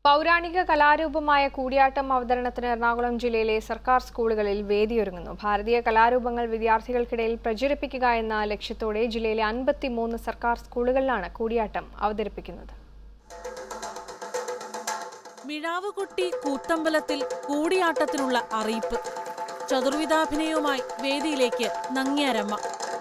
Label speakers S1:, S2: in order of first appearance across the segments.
S1: പൗരാണിക കലാരൂപമായ കൂടിയാട്ടം അവതരണത്തിന് എറണാകുളം ജില്ലയിലെ സർക്കാർ സ്കൂളുകളിൽ വേദിയൊരുങ്ങുന്നു ഭാരതീയ കലാരൂപങ്ങൾ വിദ്യാർത്ഥികൾക്കിടയിൽ പ്രചരിപ്പിക്കുക എന്ന ലക്ഷ്യത്തോടെ ജില്ലയിലെ അൻപത്തിമൂന്ന് സർക്കാർ സ്കൂളുകളിലാണ് കൂടിയാട്ടം അവതരിപ്പിക്കുന്നത്
S2: മിഴാവുകുട്ടി കൂത്തമ്പലത്തിൽ കൂടിയാട്ടത്തിനുള്ള അറിയിപ്പ് ചതുർവിധാഭിനയവുമായി വേദിയിലേക്ക് നങ്ങിയാരമ്മ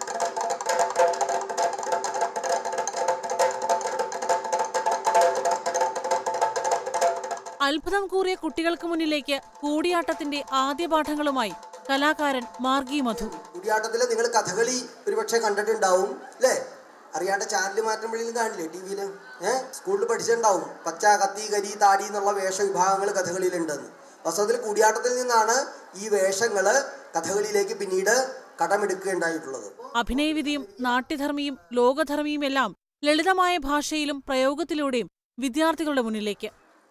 S2: അത്ഭുതം കൂറിയ കുട്ടികൾക്ക് മുന്നിലേക്ക് കൂടിയാട്ടത്തിന്റെ ആദ്യ പാഠങ്ങളുമായി കലാകാരൻ മാർഗി മധു
S3: കൂടിയാട്ടത്തിൽ നിങ്ങൾ കഥകളി ഒരുപക്ഷെ കണ്ടിട്ടുണ്ടാവും അല്ലേ അറിയാണ്ട് ചാനൽ മാറ്റുമ്പോഴേലും കാണില്ലേ ടി വിയിൽ ഏഹ് സ്കൂളിൽ പഠിച്ചിട്ടുണ്ടാവും പച്ച കത്തി കരി താടി എന്നുള്ള വേഷവിഭാഗങ്ങൾ കഥകളിയിലുണ്ടെന്ന് വാസ്തവത്തിൽ കൂടിയാട്ടത്തിൽ നിന്നാണ് ഈ വേഷങ്ങൾ കഥകളിയിലേക്ക് പിന്നീട് കടമെടുക്കുകയുണ്ടായിട്ടുള്ളത്
S2: അഭിനയവിധിയും നാട്യധർമ്മിയും ലോകധർമ്മിയും എല്ലാം ലളിതമായ ഭാഷയിലും പ്രയോഗത്തിലൂടെയും വിദ്യാർത്ഥികളുടെ മുന്നിലേക്ക്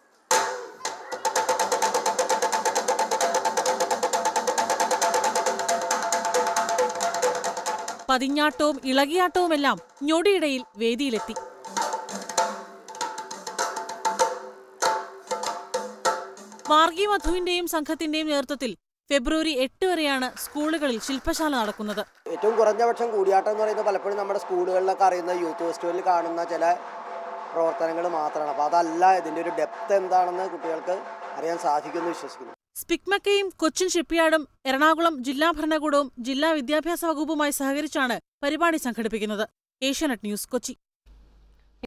S2: പതിഞ്ഞാട്ടവും ഇളകിയാട്ടവുമെല്ലാം ഞൊടിയിടയിൽ വേദിയിലെത്തി മാർഗി മധുവിന്റെയും സംഘത്തിന്റെയും നേതൃത്വത്തിൽ ഫെബ്രുവരി എട്ട് വരെയാണ് സ്കൂളുകളിൽ ശില്പശാല നടക്കുന്നത്
S3: ഏറ്റവും കുറഞ്ഞ പക്ഷം കൂടിയാട്ടം എന്ന് പറയുന്നത് പലപ്പോഴും നമ്മുടെ സ്കൂളുകളിലൊക്കെ അറിയുന്ന യൂത്ത് ഫെസ്റ്റിവലിൽ കാണുന്ന ചില പ്രവർത്തനങ്ങൾ മാത്രമാണ് അപ്പോൾ അതല്ല ഇതിൻ്റെ ഒരു ഡെപ്ത് എന്താണെന്ന് കുട്ടികൾക്ക് അറിയാൻ സാധിക്കുമെന്ന് വിശ്വസിക്കുന്നു
S2: സ്പിക്മക്കയും കൊച്ചിൻ ഷിപ്പ്യാർഡും എറണാകുളം ജില്ലാ ഭരണകൂടവും ജില്ലാ വിദ്യാഭ്യാസ വകുപ്പുമായി സഹകരിച്ചാണ് പരിപാടി സംഘടിപ്പിക്കുന്നത് ഏഷ്യാനെറ്റ് ന്യൂസ് കൊച്ചി